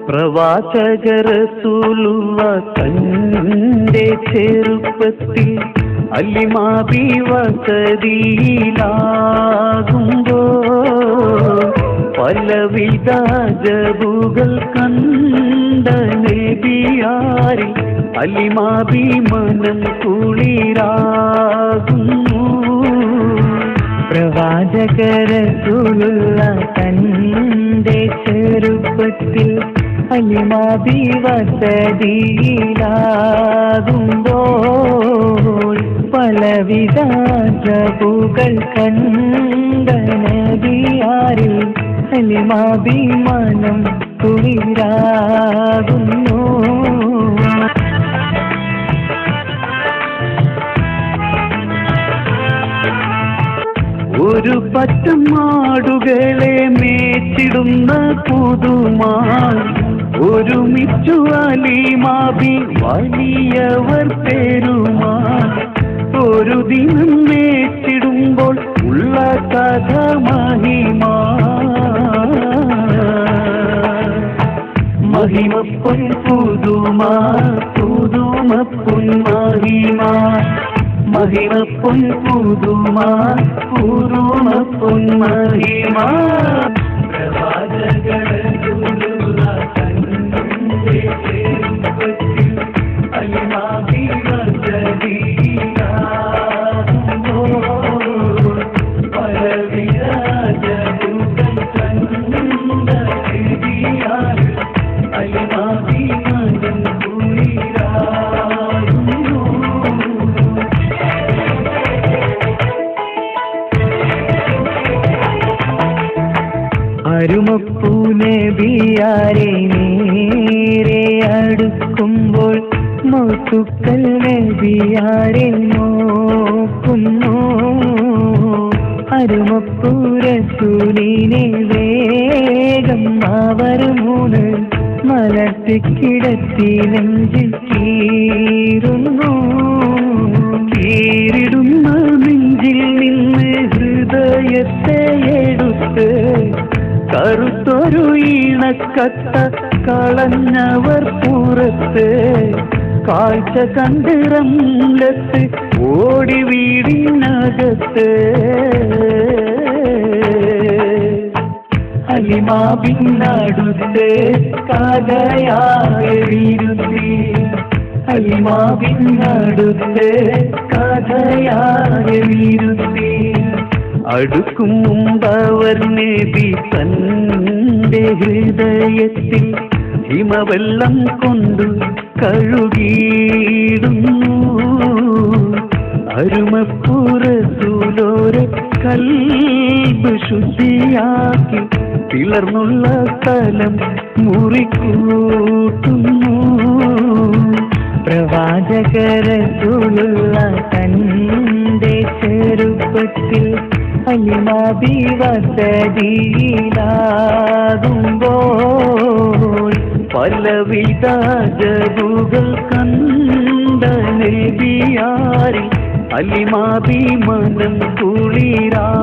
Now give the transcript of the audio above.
പ്രവാചകരസൂലുള്ള തന്റെ ചെറുപ്പത്തിൽ അല്ലിമാബി വസതിയിലാകുമ്പോ പലവിധ ജബുകൾ കണ്ട നബിയാരിൽ അല്ലിമാബി മനം കുളിരാകുന്നു പ്രവാചകരസൂലുള്ള തന്റെ ചെറുപ്പത്തിൽ അലിമാബി വസതിയിലാകുമ്പോൾ പലവിധ ജബുകൾ കണ്ട നദിയാരിൽ അലിമാബി മനം കുളിരാകുന്നു ഒരു പറ്റം മാടുകളെ മേച്ചിടുന്ന പുതുമാൻ ഒരുമിച്ചു അലിമാബി വലിയവർ പെരുമാൻ ഒരു ദിനം മേച്ചിടുമ്പോൾ ഉള്ള കഥ മഹിമാ മഹിമ പൊൻ പുതുമ പുതുമ പൊൻ മഹിമ മഹിമ പൊൻ പുതുമ പുതുമ പൊൻ മഹിമ പ്രവാചകനുള്ള തന്റെ ചെറുപ്പത്തിൽ അലിമാബി വസതിയിലാകുമ്പോൾ പലവിധ ജഗുകൾ കണ്ട ഹൃദിയാൽ അലിമാബി മനം കുളിരാകുന്നു അരുമപ്പൂനബിയാരെ നേരെ അടുക്കുമ്പോൾ മൗത്തുക്കൾ നബിയാരെ നോക്കുന്നു അരുമപ്പൂരസൂലിനെ വേഗം അവർ മൂന്ന് മലർത്തിക്കിടത്തി നെഞ്ചിൽ കീറുന്നു കീറിടുന്ന നെഞ്ചിൽ നിന്ന് ഹൃദയത്തെ എടുത്ത് കറുത്തൊരു ഈണക്കട്ട കളഞ്ഞവർ പുറത്ത് കാഴ്ച കണ്ടിറമ്ലത്ത് ഓടി വീടിനകത്ത് അലിമാവിനടുത്ത് കഥയാകെ വിരുത്തി അലിമാവിനടുത്ത് കഥയാകെ വിരുത്തി അടുക്കും മുമ്പവർ നബി തന്റെ ഹൃദയത്തിൽ ഹിമവെള്ളം കൊണ്ടു കഴുകിയിടുന്നു അരുമപ്പുറസൂലോരെ കൽബ് ശുദ്ധിയാക്കി പിളർന്നുള്ള സ്ഥലം മുറിക്കൂട്ടുന്നു പ്രവാചകരസൂലുള്ള തന്റെ ചെറുപ്പത്തിൽ അലിമാബി വസതിയിലാകുമ്പോൾ പലവിധ ജബുകൾ കണ്ട നബിയാരി അലിമാബി മനം കുളിരാ